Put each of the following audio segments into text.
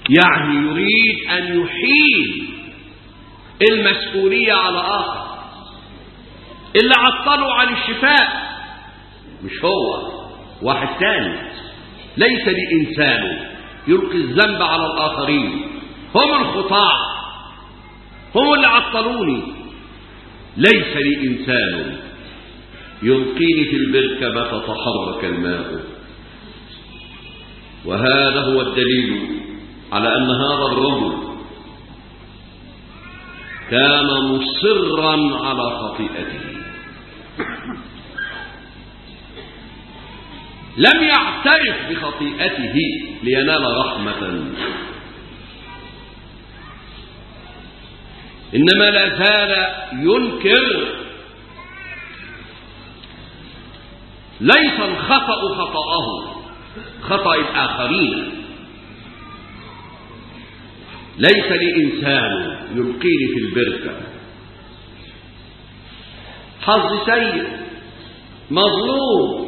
يعني يريد أن يحيل المسؤولية على آخر اللي عطلوا عن الشفاء مش هو واحد تاني ليس لإنسان يلقي الذنب على الآخرين هم الخطاع هم اللي عطلوني ليس لي إنسان يلقيني في البركة ما تتحرك الماء وهذا هو الدليل على أن هذا الرجل كان مصرا على خطيئته لم يعترف بخطيئته لينال رحمة إنما لا زال ينكر ليس الخطأ خطأه خطأ الآخرين ليس لإنسان يلقيني في البركة حظ سيء مظلوم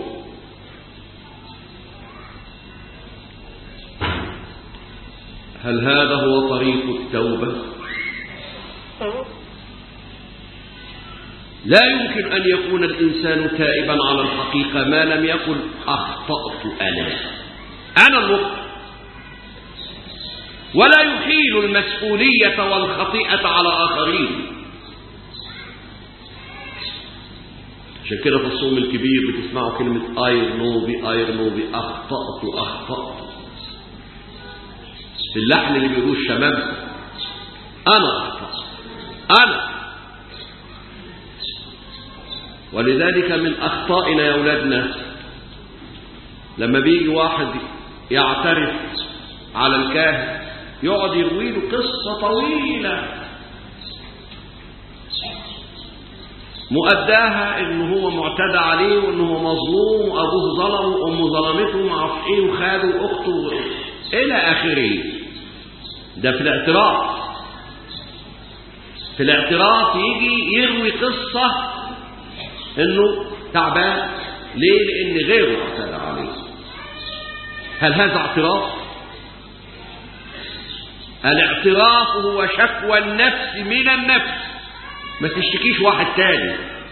هل هذا هو طريق التوبة لا يمكن أن يكون الإنسان تائبا على الحقيقة ما لم يقل أخطأت أنا أنا المخطئ ولا يحيل المسؤولية والخطيئة على آخرين عشان كده في الصوم الكبير بتسمعوا كلمة آير نوبي آير نوبي أخطأت أخطأت في اللحن اللي بيقولوه الشباب أنا أخطأت أنا ولذلك من أخطائنا يا أولادنا لما بيجي واحد يعترف على الكاهن يقعد يروي له قصة طويلة مؤداها ان هو معتدى عليه وان هو مظلوم وابوه ظلم وامه ظلمته وما اعرفش ايه وخاله واخته الى اخره ده في الاعتراف في الاعتراف يجي يروي قصة انه تعبان ليه لان غيره اعتدى عليه هل هذا اعتراف الاعتراف هو شكوى النفس من النفس ما تشتكيش واحد تاني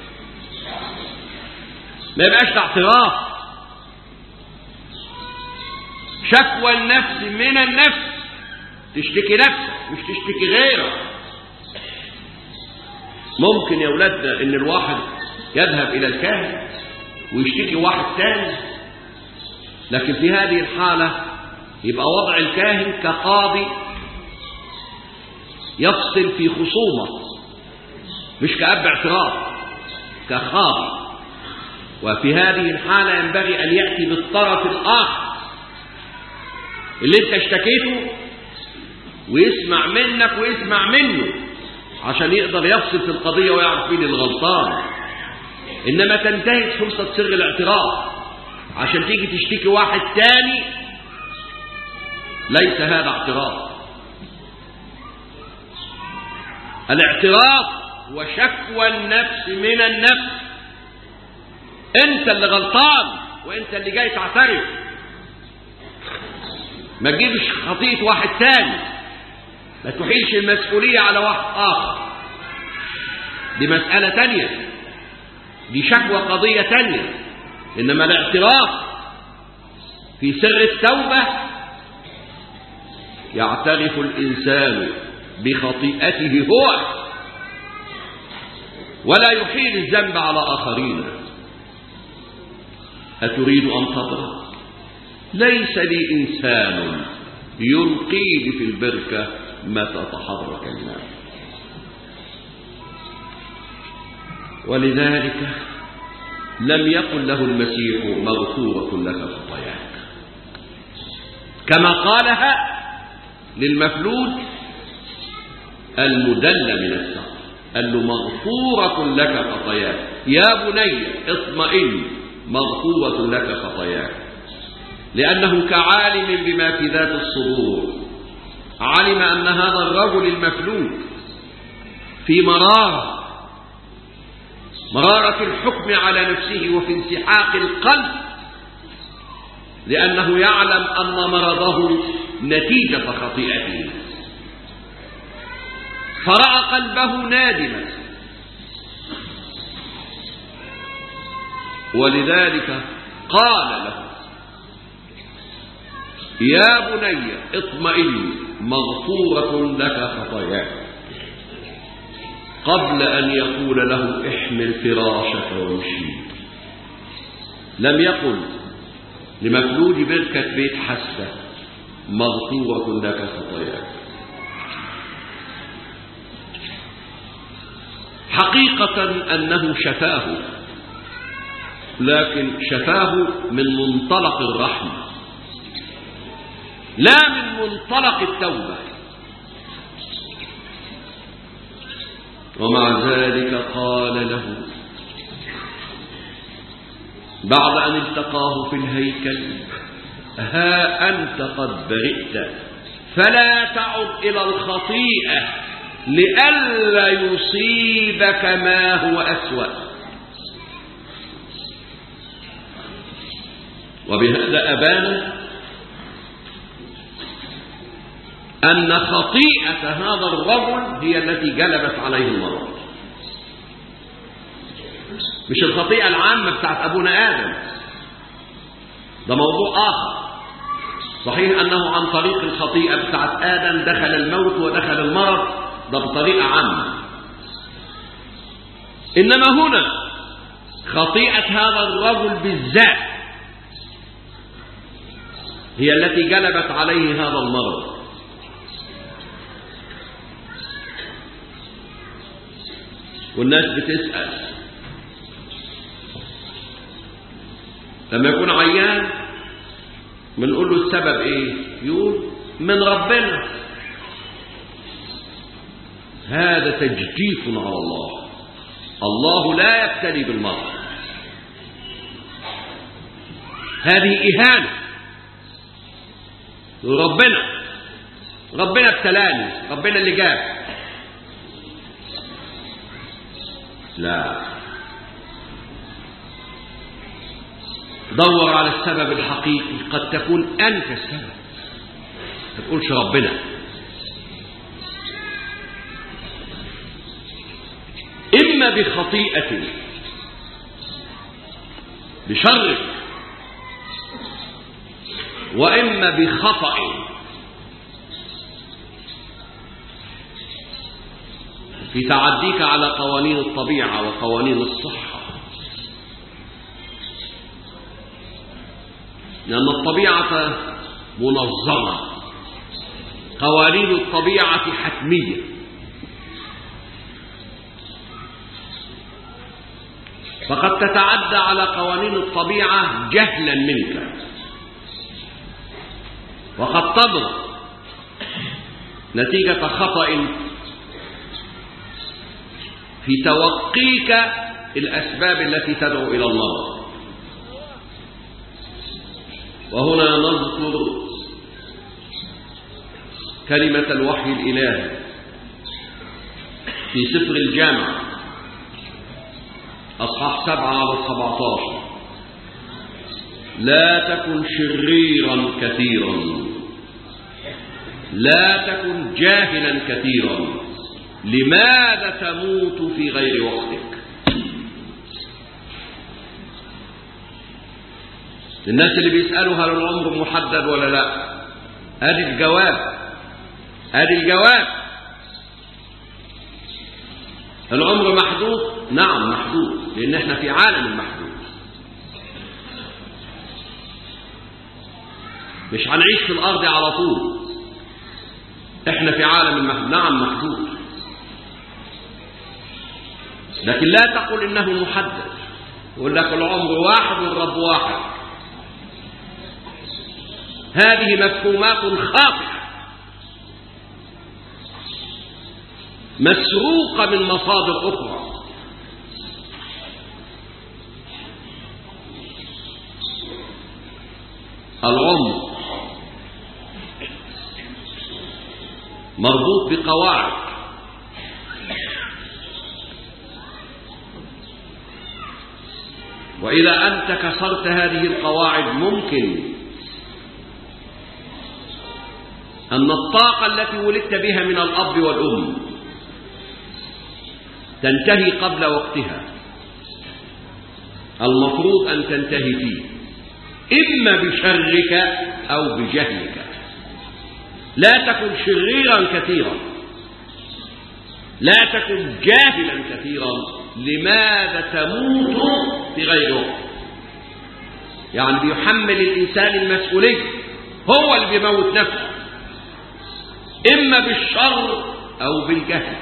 ما يبقاش ده اعتراف شكوى النفس من النفس تشتكي نفسك مش تشتكي غيرك ممكن يا اولادنا ان الواحد يذهب الى الكاهن ويشتكي واحد تاني لكن في هذه الحالة يبقى وضع الكاهن كقاضي يفصل في خصومة مش كأب اعتراف كقاضي وفي هذه الحالة ينبغي أن يأتي بالطرف الآخر اللي انت اشتكيته ويسمع منك ويسمع منه عشان يقدر يفصل في القضية ويعرف مين الغلطان إنما تنتهز فرصة سر الاعتراف عشان تيجي تشتكي واحد تاني ليس هذا اعتراف الاعتراف هو شكوى النفس من النفس انت اللي غلطان وانت اللي جاي تعترف ما تجيبش خطيئة واحد تاني ما تحيلش المسؤولية على واحد آخر دي مسألة تانية دي شكوى قضية تانية إنما الاعتراف في سر التوبة يعترف الإنسان بخطيئته هو ولا يحيل الذنب على آخرين أتريد أن تضرب ليس لي إنسان يلقيني في البركة متى تحرك الماء ولذلك لم يقل له المسيح مغفورة لك خطاياك كما قالها للمفلوج المدل من السقف قال له مغفورة لك خطاياك يا بني اطمئن مغفورة لك خطاياك لأنه كعالم بما في ذات الصدور علم أن هذا الرجل المفلوج في مرارة مرارة الحكم على نفسه وفي انسحاق القلب لأنه يعلم أن مرضه نتيجة خطيئته فرأى قلبه نادما ولذلك قال له يا بني اطمئن مغفورة لك خطاياك قبل أن يقول له احمل فراشك وامشي لم يقل لمفلوج بركة بيت حسة مغفورة لك خطاياك حقيقة أنه شفاه لكن شفاه من منطلق الرحمة لا من منطلق التوبة ومع ذلك قال له بعد أن التقاه في الهيكل ها أنت قد برئت فلا تعد إلى الخطيئة لئلا يصيبك ما هو أسوأ وبهذا أبان أن خطيئة هذا الرجل هي التي جلبت عليه المرض مش الخطيئة العامة بتاعت أبونا آدم ده موضوع آخر صحيح أنه عن طريق الخطيئة بتاعت آدم دخل الموت ودخل المرض ده بطريقة عامة إنما هنا خطيئة هذا الرجل بالذات هي التي جلبت عليه هذا المرض والناس بتسأل لما يكون عيان بنقول له السبب ايه يقول من ربنا هذا تجديف على الله الله لا يبتلي بالمرض هذه إهانة ربنا ربنا ابتلاني ربنا اللي جاب لا دور على السبب الحقيقي قد تكون أنت السبب ما تقولش ربنا إما بخطيئة بشرك وإما بخطأ في تعديك على قوانين الطبيعة وقوانين الصحة لأن الطبيعة منظمة قوانين الطبيعة حتمية فقد تتعدى على قوانين الطبيعة جهلا منك وقد تضر نتيجة خطأ في توقيك الأسباب التي تدعو إلى المرض وهنا نذكر كلمة الوحي الإلهي في سفر الجامع أصحاح سبعة على السبعتاشر لا تكن شريرا كثيرا لا تكن جاهلا كثيرا لماذا تموت في غير وقتك الناس اللي بيسألوا هل العمر محدد ولا لا ادي الجواب ادي الجواب العمر محدود نعم محدود لان احنا في عالم المحدود مش هنعيش في الارض على طول احنا في عالم المحدود نعم محدود لكن لا تقل انه محدد يقول لك العمر واحد والرب واحد هذه مفهومات خاطئة مسروقة من مصادر أخرى العمر مربوط بقواعد وإذا أنت كسرت هذه القواعد ممكن أن الطاقة التي ولدت بها من الأب والأم تنتهي قبل وقتها المفروض أن تنتهي فيه إما بشرك أو بجهلك لا تكن شريرا كثيرا لا تكن جاهلا كثيرا لماذا تموت بغير وقت يعني بيحمل الإنسان المسؤولية هو اللي بيموت نفسه إما بالشر أو بالجهل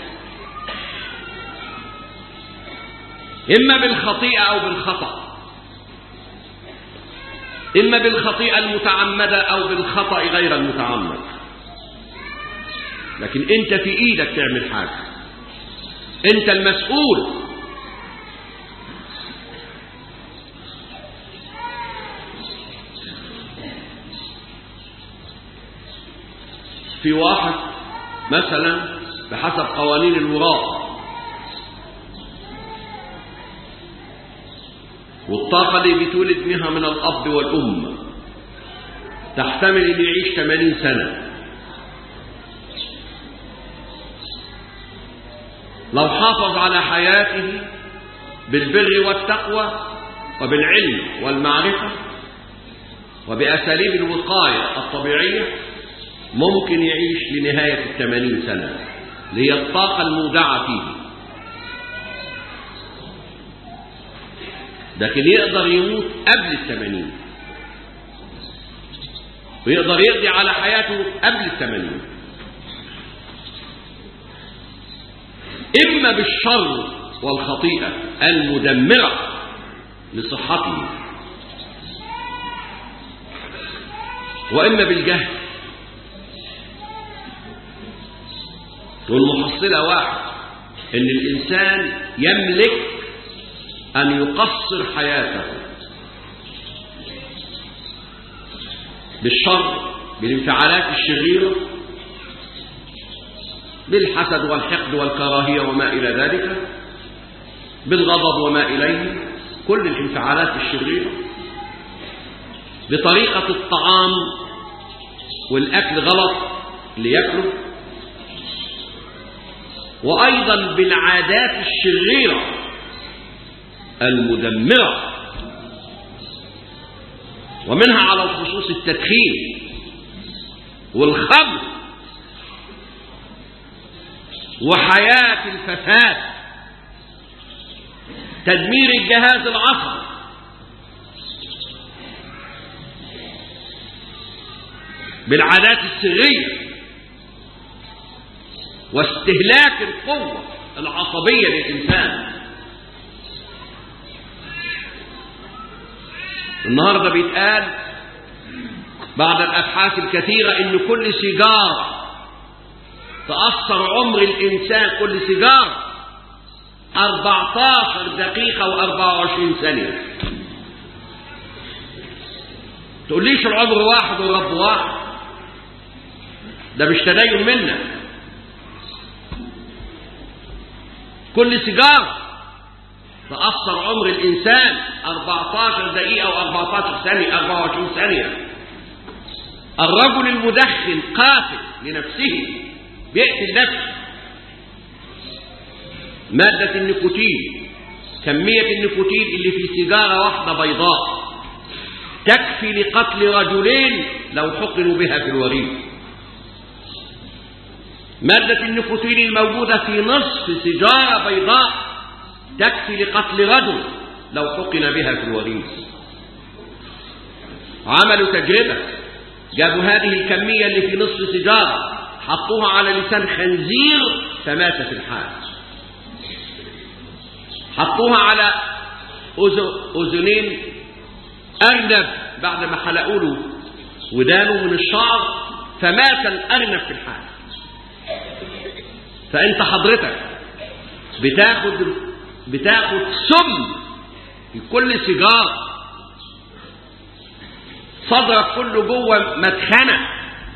إما بالخطيئة أو بالخطأ إما بالخطيئة المتعمدة أو بالخطأ غير المتعمد لكن أنت في إيدك تعمل حاجة أنت المسؤول في واحد مثلا بحسب قوانين الوراثة والطاقة اللي بتولد منها من الأب والأم تحتمل أن يعيش 80 سنة لو حافظ على حياته بالبر والتقوى وبالعلم والمعرفة وبأساليب الوقاية الطبيعية ممكن يعيش لنهاية الثمانين سنة اللي هي الطاقة المودعة فيه لكن يقدر يموت قبل الثمانين ويقدر يقضي على حياته قبل الثمانين إما بالشر والخطيئة المدمرة لصحته وإما بالجهل والمحصلة واحد إن الإنسان يملك أن يقصر حياته بالشر بالانفعالات الشريرة بالحسد والحقد والكراهية وما إلى ذلك بالغضب وما إليه كل الانفعالات الشريرة بطريقة الطعام والأكل غلط اللي يأكله وأيضا بالعادات الشريرة المدمرة ومنها على الخصوص التدخين والخمر وحياة الفساد تدمير الجهاز العصبي بالعادات السرية واستهلاك القوة العصبية للإنسان النهاردة بيتقال بعد الأبحاث الكثيرة إن كل سيجارة تأثر عمر الإنسان كل سيجارة 14 دقيقة و24 ثانية تقوليش العمر واحد والرب واحد ده مش تدين منا كل سيجارة تأثر عمر الإنسان 14 دقيقة و14 ثانية 24 ثانية الرجل المدخن قاتل لنفسه بيقتل نفسه مادة النيكوتين كمية النيكوتين اللي في سيجارة واحدة بيضاء تكفي لقتل رجلين لو حقنوا بها في الوريد مادة النيكوتين الموجودة في نصف سيجارة بيضاء تكفي لقتل رجل لو حقن بها في الوريد عملوا تجربة جابوا هذه الكمية اللي في نصف سيجارة حطوها على لسان خنزير فمات في الحال حطوها على أذنين أرنب بعد ما حلقوا له ودانه من الشعر فمات الأرنب في الحال فأنت حضرتك بتاخد بتاخد سم في كل سيجارة صدرك كله جوه مدخنة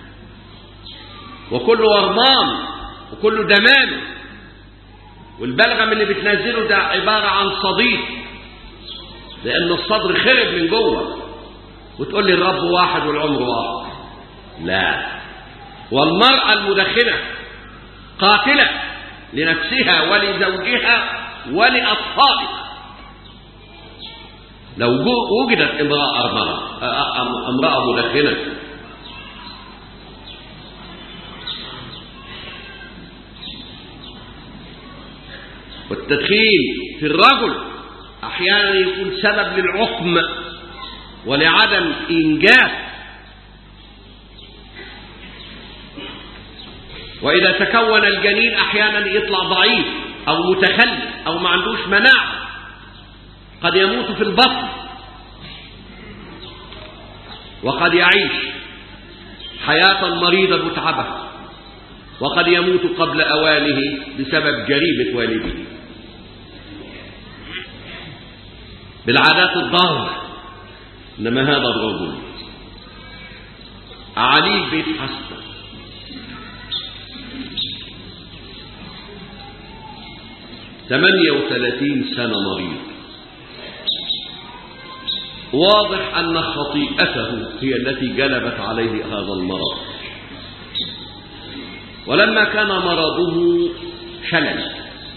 وكله ورمان وكله دمام والبلغم اللي بتنزله ده عبارة عن صديد لأن الصدر خرب من جوه وتقول لي الرب واحد والعمر واحد لا والمرأة المدخنة قاتلة لنفسها ولزوجها ولأطفالها لو وجدت امرأة أرملة امرأة مدخنة والتدخين في الرجل أحيانا يكون سبب للعقم ولعدم إنجاز وإذا تكون الجنين أحيانا يطلع ضعيف أو متخلف أو ما عندوش مناعة قد يموت في البطن وقد يعيش حياة مريضة متعبة وقد يموت قبل أوانه بسبب جريمة والده بالعادات الضارة إنما هذا الرجل عليه بيت حسن ثمانية وثلاثين سنة مريض واضح أن خطيئته هي التي جلبت عليه هذا المرض ولما كان مرضه شلل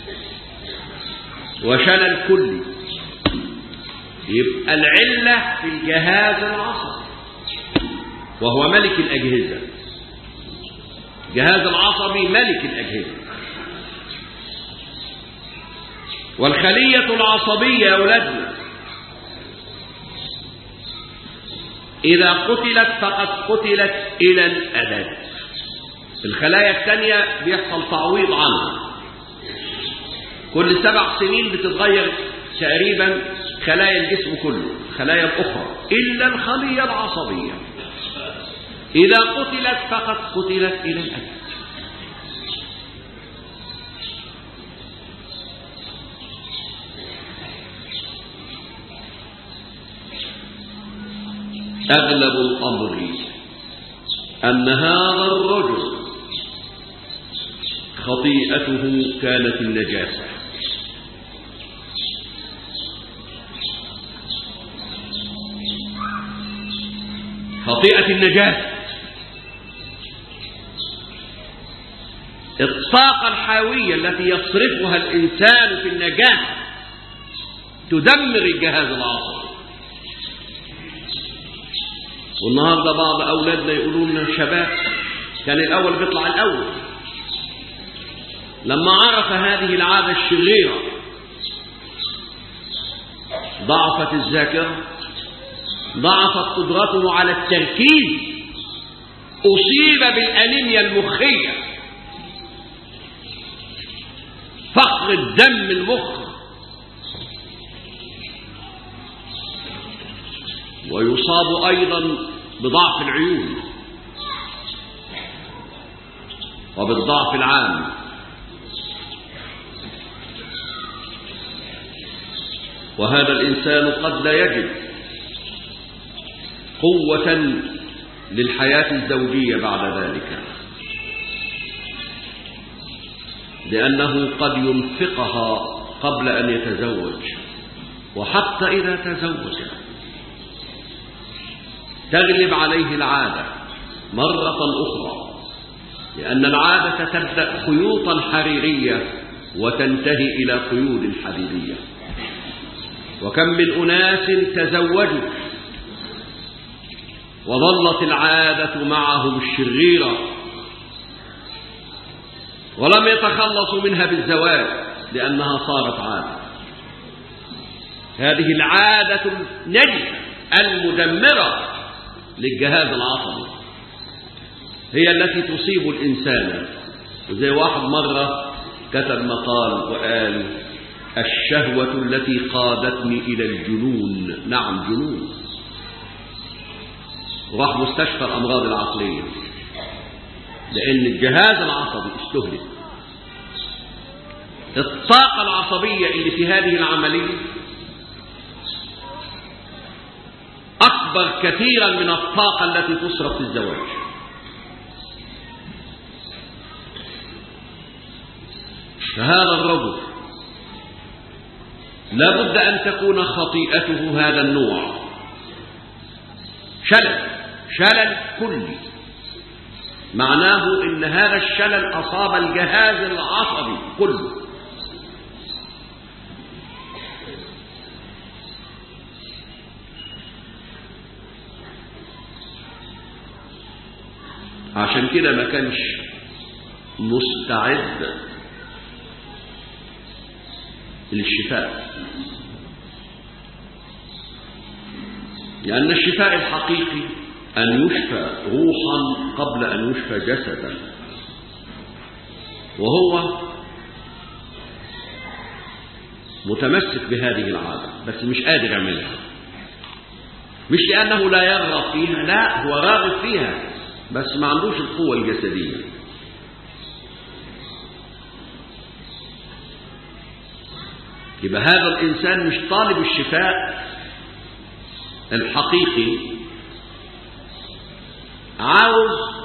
وشلل كلي يبقى العلة في الجهاز العصبي وهو ملك الأجهزة الجهاز العصبي ملك الأجهزة والخلية العصبية يا أولادنا إذا قتلت فقد قتلت إلى الأبد الخلايا الثانية بيحصل تعويض عنها كل سبع سنين بتتغير تقريبا خلايا الجسم كله الخلايا الأخرى إلا الخلية العصبية إذا قتلت فقد قتلت إلى الأبد أغلب الأمر أن هذا الرجل خطيئته كانت النجاسة خطيئة النجاسة الطاقة الحيوية التي يصرفها الإنسان في النجاسة تدمر الجهاز العصبي والنهاردة بعض أولادنا يقولون لنا شباب كان الأول بيطلع الأول لما عرف هذه العادة الشريرة ضعفت الذاكرة ضعفت قدرته على التركيز أصيب بالأنيميا المخية فقر الدم المخ ويصاب أيضا بضعف العيون وبالضعف العام وهذا الإنسان قد لا يجد قوة للحياة الزوجية بعد ذلك لأنه قد ينفقها قبل أن يتزوج وحتى إذا تزوج تغلب عليه العادة مرة أخرى لأن العادة تبدأ خيوطا حريرية وتنتهي إلى قيود حديدية وكم من أناس تزوجوا وظلت العادة معهم الشريرة ولم يتخلصوا منها بالزواج لأنها صارت عادة هذه العادة النجسة المدمرة للجهاز العصبي هي التي تصيب الإنسان وزي واحد مرة كتب مقال وقال الشهوة التي قادتني إلى الجنون نعم جنون وراح مستشفى الأمراض العقلية لأن الجهاز العصبي استهلك الطاقة العصبية اللي في هذه العملية أكبر كثيرا من الطاقة التي تصرف في الزواج فهذا الرجل لا بد أن تكون خطيئته هذا النوع شلل شلل كلي معناه ان هذا الشلل اصاب الجهاز العصبي كله عشان كده ما كانش مستعد للشفاء لأن الشفاء الحقيقي أن يشفى روحا قبل أن يشفى جسدا وهو متمسك بهذه العادة بس مش قادر يعملها مش لأنه لا يرغب فيها لا هو راغب فيها بس ما عندوش القوة الجسدية يبقى هذا الإنسان مش طالب الشفاء الحقيقي عاوز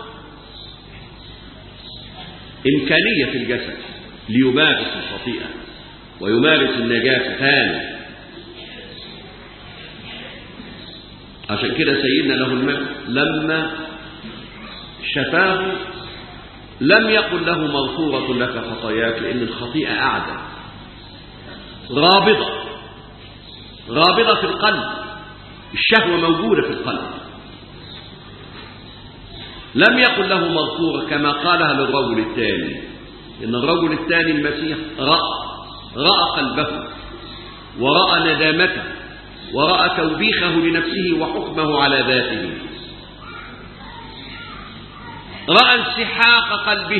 إمكانية في الجسد ليمارس الخطيئة ويمارس النجاسة ثاني عشان كده سيدنا له المجد لما شفاه لم يقل له مغفورة لك خطاياك لأن الخطيئة أعدى رابضة رابضة في القلب الشهوة موجودة في القلب لم يقل له مغفورة كما قالها للرجل الثاني إن الرجل الثاني المسيح رأى رأى قلبه ورأى ندامته ورأى توبيخه لنفسه وحكمه على ذاته رأى انسحاق قلبه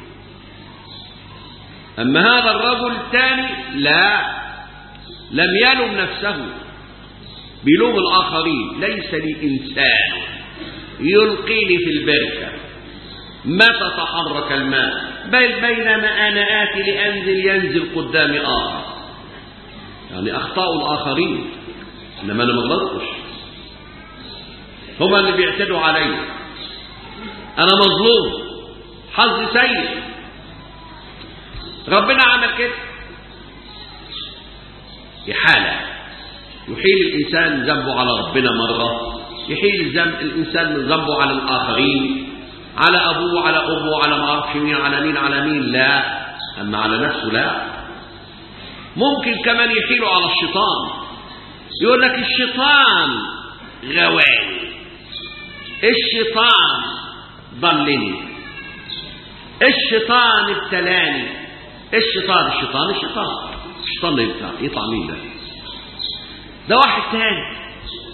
أما هذا الرجل الثاني لا لم يلم نفسه بلوم الآخرين ليس لي إنسان يلقيني في البركة متى تحرك الماء بل بينما أنا آتي لأنزل ينزل قدامي آخر يعني أخطاء الآخرين إنما أنا ما غلطتش هما اللي بيعتدوا علي أنا مظلوم حظي سيء ربنا عمل كده إحالة يحيل الإنسان ذنبه على ربنا مرة يحيل الذنب الإنسان من ذنبه على الآخرين على أبوه على أمه على ما أعرفش مين على مين على مين لا أما على نفسه لا ممكن كمان يحيله على الشيطان يقول لك الشيطان غواني الشيطان ضلني الشيطان ابتلاني الشيطان الشيطان الشيطان الشيطان ده يطلع يطلع مين ده ده واحد تاني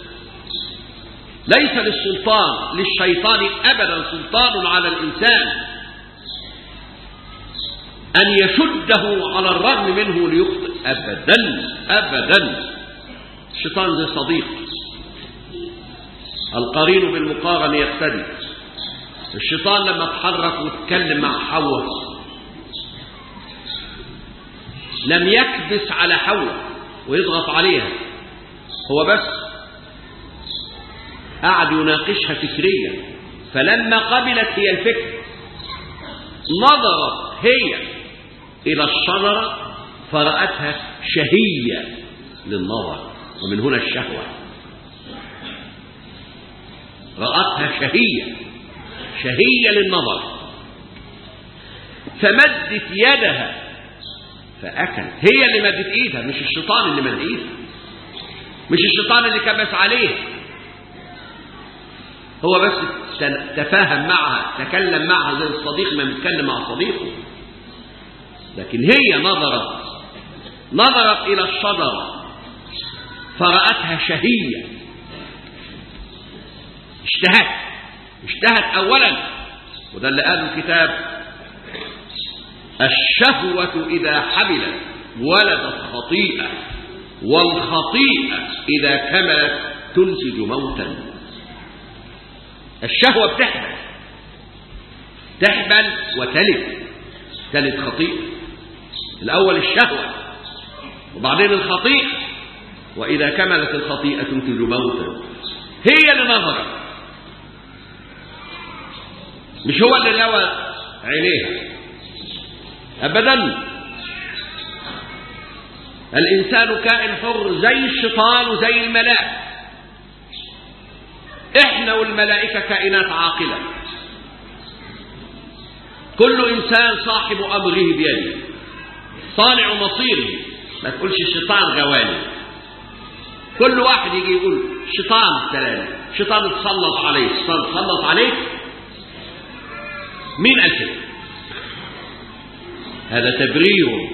ليس للسلطان للشيطان ابدا سلطان على الانسان ان يشده على الرغم منه ليخطئ ابدا ابدا الشيطان زي صديق القرين بالمقارن يقتدي الشيطان لما اتحرك واتكلم مع حواء لم يكبس على حواء ويضغط عليها هو بس قعد يناقشها فكريا فلما قبلت هي الفكر نظرت هي إلى الشجرة فرأتها شهية للنظر ومن هنا الشهوة رأتها شهية شهية للنظر فمدت يدها فأكلت هي اللي مدت ايدها مش الشيطان اللي مد ايدها مش الشيطان اللي كبس عليه هو بس تفاهم معها تكلم معها زي الصديق ما بيتكلم مع صديقه لكن هي نظرت نظرت إلى الشجرة فرأتها شهية اشتهت اشتهت أولا وده اللي قاله الكتاب الشهوة إذا حملت ولدت خطيئة والخطيئة إذا كملت تنسج موتا الشهوة بتحمل تحمل وتلد تلد خطيئة الأول الشهوة وبعدين الخطيئة وإذا كملت الخطيئة تنتج موتا هي اللي نظرت مش هو اللي لوى عينيها أبدا الإنسان كائن حر زي الشيطان وزي الملائكة إحنا والملائكة كائنات عاقلة كل إنسان صاحب أمره بيده صانع مصيره ما تقولش الشيطان غواني كل واحد يجي يقول شيطان سلام شيطان اتسلط عليه شيطان اتسلط عليك مين قال كده هذا تبرير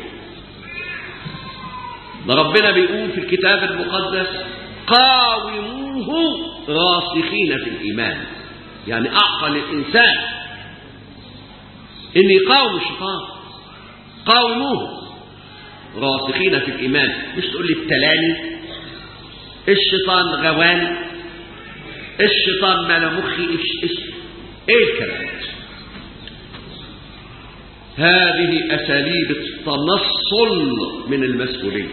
ده ربنا بيقول في الكتاب المقدس قاوموه راسخين في الإيمان يعني أعطى للإنسان إن يقاوم الشيطان قاوموه راسخين في الإيمان مش تقول لي التلاني الشيطان غواني الشيطان مال مخي إيش إيش إيه الكلام هذه أساليب التنصل من المسؤولية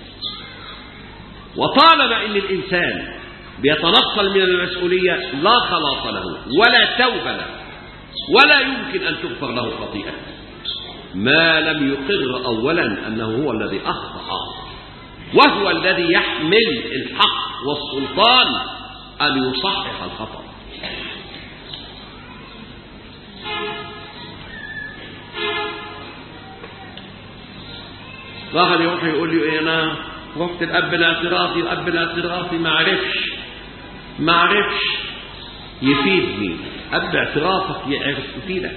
وطالما أن الإنسان بيتنصل من المسؤولية لا خلاص له ولا توبة له ولا يمكن أن تغفر له خطيئة ما لم يقر أولا أنه هو الذي أخطأ وهو الذي يحمل الحق والسلطان أن يصحح الخطأ واحد يروح يقول لي إيه أنا رحت الأب الاعترافي الأب الاعترافي ما عرفش ما عرفش يفيدني أب اعترافك يعرف يفيدك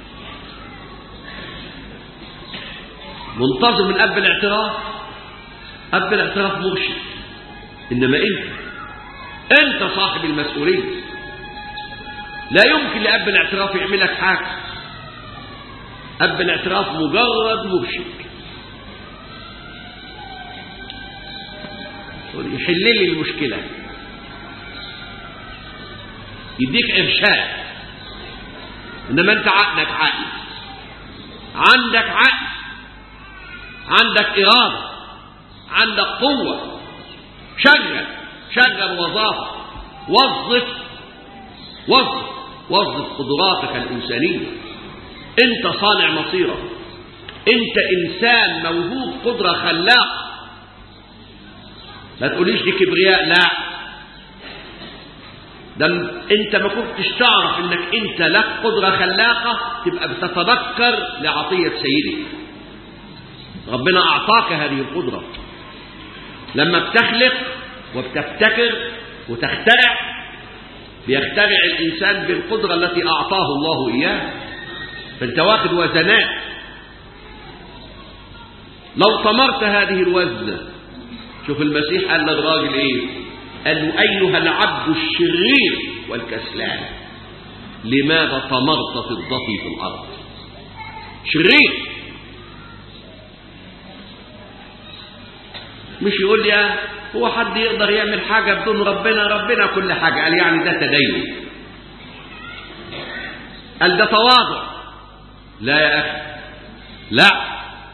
منتظر من أب الاعتراف أب الاعتراف مرشد إنما أنت أنت صاحب المسؤولية لا يمكن لأب الاعتراف يعملك حاجة أب الاعتراف مجرد مرشد يحل لي المشكلة يديك إرشاد إنما أنت عقلك عقل عندك عقل عندك إرادة عندك قوة شغل شغل وظافة وظف وظف وظف قدراتك الإنسانية أنت صانع مصيرك أنت إنسان موهوب قدرة خلاقة ما تقوليش دي كبرياء لا ده انت ما كنتش تعرف انك انت لك قدرة خلاقة تبقى بتتذكر لعطية سيدك ربنا اعطاك هذه القدرة لما بتخلق وبتبتكر وتخترع بيخترع الانسان بالقدرة التي اعطاه الله اياها فانت واخد وزنات لو طمرت هذه الوزنه شوف المسيح قال للراجل ايه قال له ايها العبد الشرير والكسلان لماذا طمرت فضتي في الارض شرير مش يقول لي هو حد يقدر يعمل حاجة بدون ربنا ربنا كل حاجة قال يعني ده تدين قال ده تواضع لا يا أخي لا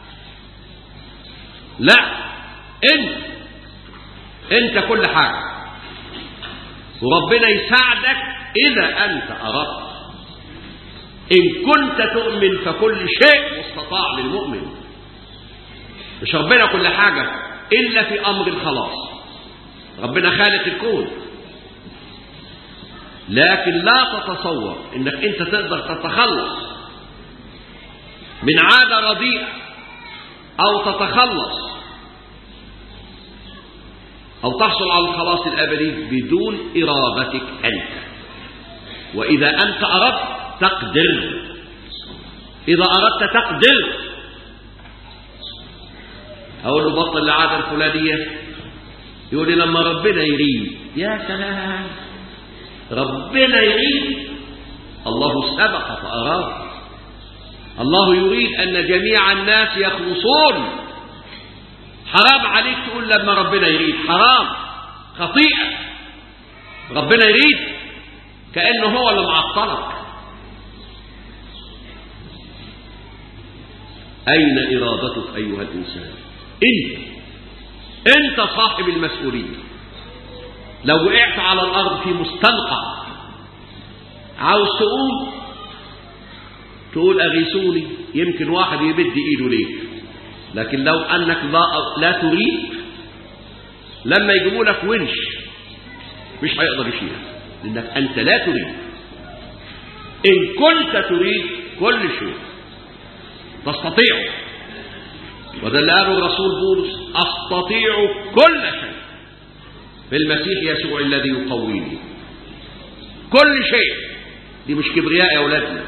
لا انت انت كل حاجة وربنا يساعدك اذا انت اردت ان كنت تؤمن فكل شيء مستطاع للمؤمن مش ربنا كل حاجة الا في امر الخلاص ربنا خالق الكون لكن لا تتصور انك انت تقدر تتخلص من عادة رديئة او تتخلص أو تحصل على الخلاص الأبدي بدون إرادتك أنت وإذا أنت أردت تقدر إذا أردت تقدر أقول له بطل العادة الفلانية يقول لي لما ربنا يريد يا سلام ربنا يريد الله سبق فأراد الله يريد أن جميع الناس يخلصون حرام عليك تقول لما ربنا يريد حرام خطيئة ربنا يريد كأنه هو اللي معطلك أين إرادتك أيها الإنسان أنت أنت صاحب المسؤولية لو وقعت على الأرض في مستنقع عاوز تقوم تقول أغيثوني يمكن واحد يمد إيده ليك لكن لو أنك لا, لا تريد لما يجيبوا لك ونش مش هيقدر يشيلك لأنك أنت لا تريد إن كنت تريد كل شيء تستطيع وده اللي قاله الرسول بولس أستطيع كل شيء في المسيح يسوع الذي يقويني كل شيء دي مش كبرياء يا أولادنا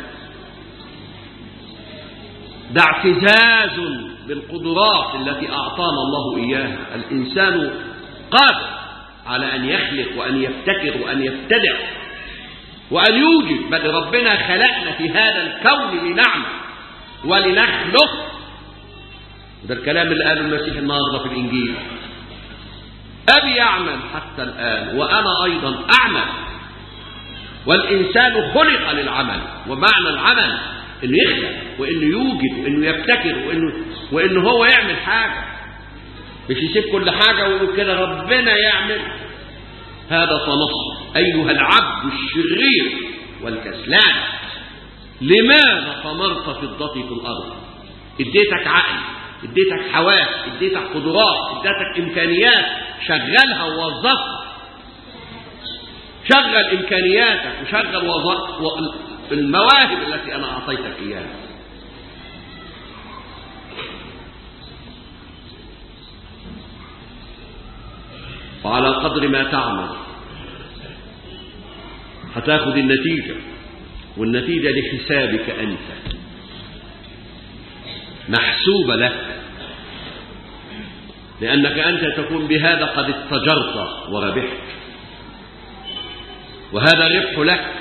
ده اعتزاز بالقدرات التي أعطانا الله إياها الإنسان قادر على أن يخلق وأن يبتكر وأن يبتدع وأن يوجد بل ربنا خلقنا في هذا الكون لنعمل ولنخلق ده الكلام اللي قاله المسيح النهارده في الإنجيل أبي يعمل حتى الآن وأنا أيضا أعمل والإنسان خلق للعمل ومعنى العمل إنه يخلق وإنه يوجد وإنه يبتكر وإنه, وإنه هو يعمل حاجة مش يسيب كل حاجة ويقول كده ربنا يعمل هذا تنص أيها العبد الشرير والكسلان لماذا ثمرت فضتي في الأرض اديتك عقل اديتك حواس اديتك قدرات اديتك إمكانيات شغلها ووظفها شغل إمكانياتك وشغل وظ... المواهب التي أنا أعطيتك إياها وعلى قدر ما تعمل هتاخد النتيجة والنتيجة لحسابك أنت محسوبة لك لأنك أنت تكون بهذا قد اتجرت وربحت وهذا ربح لك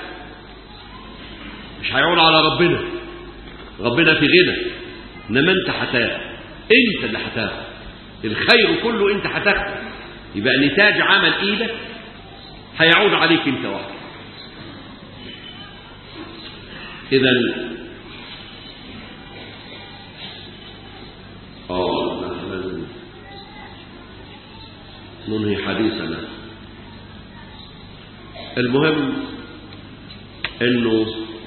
مش هيعود على ربنا ربنا في غنى انما انت هتاخد انت اللي هتاخد الخير كله انت هتاخده يبقى نتاج عمل ايدك هيعود عليك انت وحدك اذا اه لازم ننهي حديثنا المهم انه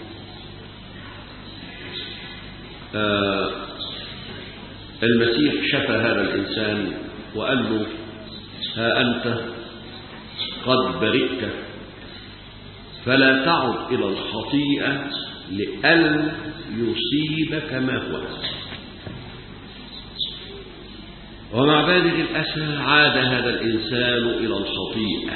آه المسيح شفى هذا الإنسان وقال له ها أنت قد برئت فلا تعد إلى الخطيئة لأن يصيبك ما هو ومع بالغ الأسى عاد هذا الإنسان إلى الخطيئة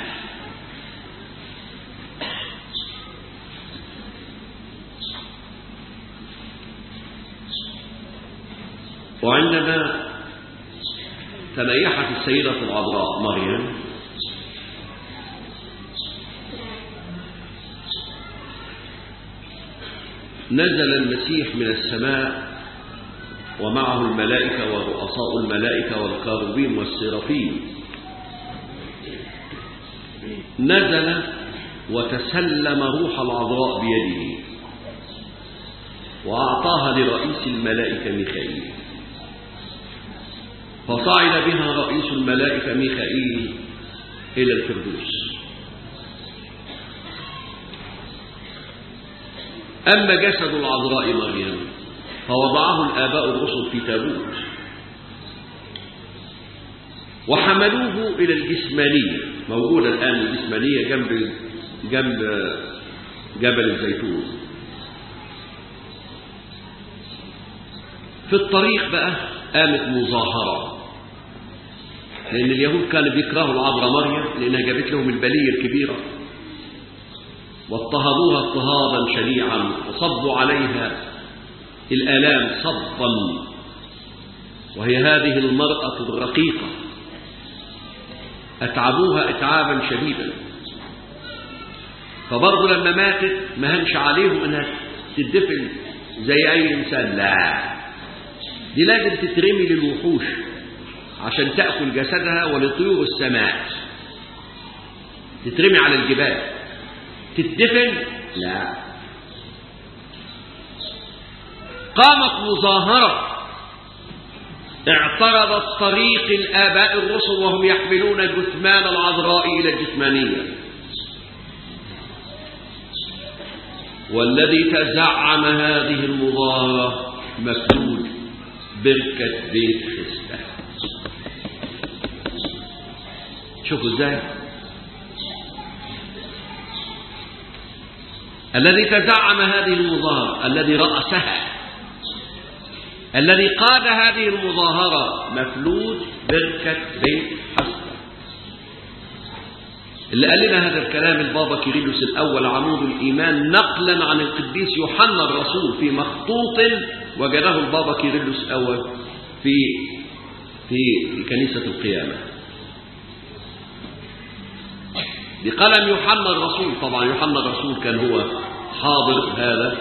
وعندما تنيحت السيدة العذراء مريم نزل المسيح من السماء ومعه الملائكة ورؤساء الملائكة والكاروبين والسرافين نزل وتسلم روح العذراء بيده وأعطاها لرئيس الملائكة ميخائيل فصعد بها رئيس الملائكة ميخائيل إلى الفردوس أما جسد العذراء مريم فوضعه الآباء الرسل في تابوت وحملوه إلى الجسمانية موجودة الآن الجسمانية جنب جنب جبل الزيتون في الطريق بقى قامت مظاهرة لأن اليهود كانوا بيكرهوا العذراء مريم لأنها جابت لهم البلية الكبيرة واضطهدوها اضطهادا شنيعا وصبوا عليها الآلام صبا وهي هذه المرأة الرقيقة أتعبوها إتعابا شديدا فبرضه لما ماتت ما هنش عليهم انها تدفن زي اي انسان لا دي لازم تترمي للوحوش عشان تأكل جسدها ولطيور السماء تترمي على الجبال تدفن لا قامت مظاهرة اعترضت طريق الآباء الرسل وهم يحملون جثمان العذراء إلى الجثمانية والذي تزعم هذه المظاهرة مكتوب بركة بيت حسبة شوفوا ازاي الذي تزعم هذه المظاهرة الذي رأسها الذي قاد هذه المظاهرة مفلوج بركة بيت حسن اللي قال لنا هذا الكلام البابا كيرلس الأول عمود الإيمان نقلا عن القديس يوحنا الرسول في مخطوط وجده البابا كيرلس الأول في في كنيسة القيامة بقلم يوحنا الرسول طبعا يوحنا الرسول كان هو حاضر هذا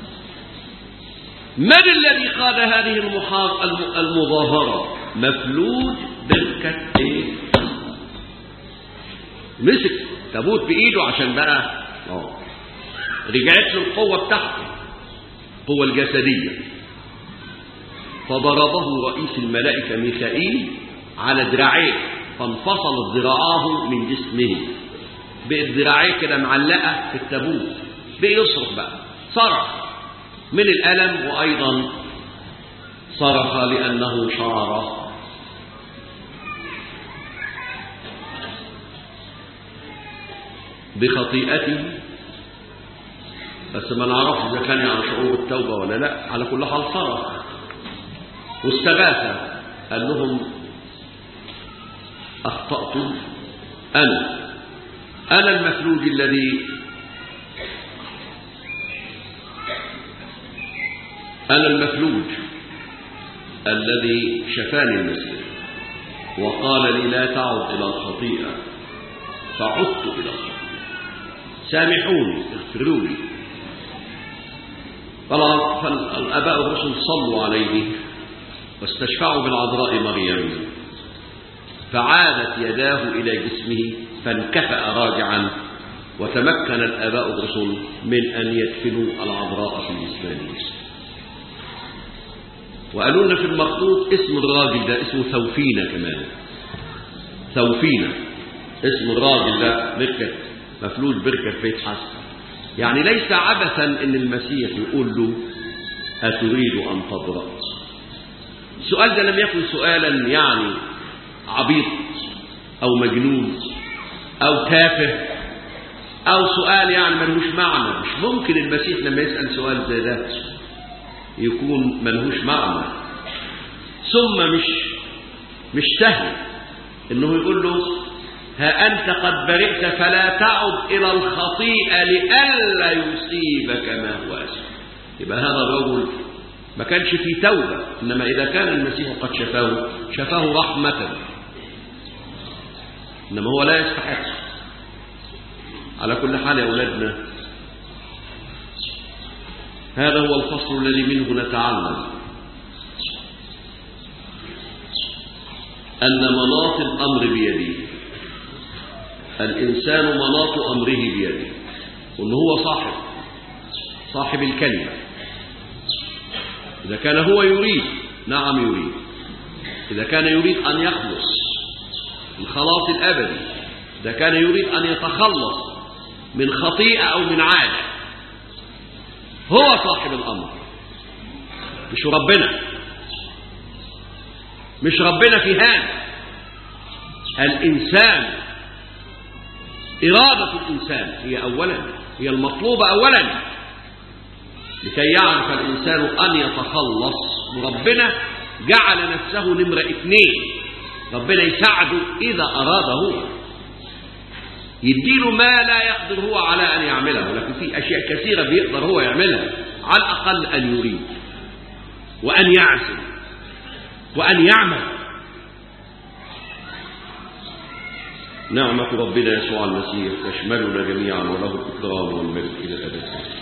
من الذي قاد هذه المظاهرة مفلوج بركة ايه مسك تابوت بايده عشان بقى اه رجعت له القوة بتاعته القوة الجسدية فضربه رئيس الملائكة ميخائيل على ذراعيه فانفصلت ذراعاه من جسمه بقت ذراعيه كده معلقة في التابوت بقي يصرخ بقى صرخ من الألم وأيضا صرخ لأنه شعر بخطيئته بس ما نعرفش إذا كان يعني شعور بالتوبة ولا لا على كل حال صرخ واستغاث قال لهم أخطأت أنا أنا المفلوج الذي أنا المفلوج الذي شفاني المسلم وقال لي لا تعد إلى الخطيئة فعدت إلى الخطيئة سامحوني اغفروا لي فالآباء الرسل صلوا عليه واستشفعوا بالعذراء مريم فعادت يداه إلى جسمه فانكفأ راجعا وتمكن الآباء الرسل من أن يدفنوا العذراء في جسمان وقالوا لنا في المخطوط اسم الراجل ده اسمه ثوفينة كمان ثوفينة اسم الراجل ده بركة مفلوج بركة بيت حسن يعني ليس عبثا ان المسيح يقول له أتريد أن تبرأ السؤال ده لم يكن سؤالا يعني عبيط أو مجنون أو تافه أو سؤال يعني ملهوش معنى مش ممكن المسيح لما يسأل سؤال زي ده يكون ملهوش معنى ثم مش مش سهل انه يقول له ها انت قد برئت فلا تعد الى الخطيئه لئلا يصيبك ما هو اسوء يبقى هذا الرجل ما كانش فيه توبه انما اذا كان المسيح قد شفاه شفاه رحمه انما هو لا يستحق على كل حال يا اولادنا هذا هو الفصل الذي منه نتعلم أن مناط الأمر بيده الإنسان مناط أمره بيده وأنه هو صاحب صاحب الكلمة إذا كان هو يريد نعم يريد إذا كان يريد أن يخلص الخلاص الأبدي إذا كان يريد أن يتخلص من خطيئة أو من عادة هو صاحب الأمر مش ربنا مش ربنا في هذا الإنسان إرادة الإنسان هي أولا هي المطلوبة أولا لكي يعرف الإنسان أن يتخلص وربنا جعل نفسه نمرة اثنين ربنا يساعده إذا أراد هو يديله ما لا يقدر هو على أن يعمله لكن في أشياء كثيرة بيقدر هو يعملها على الأقل أن يريد وأن يعزم وأن يعمل نعمة ربنا يسوع المسيح تشملنا جميعا وله الإكرام والمجد إلى الأبد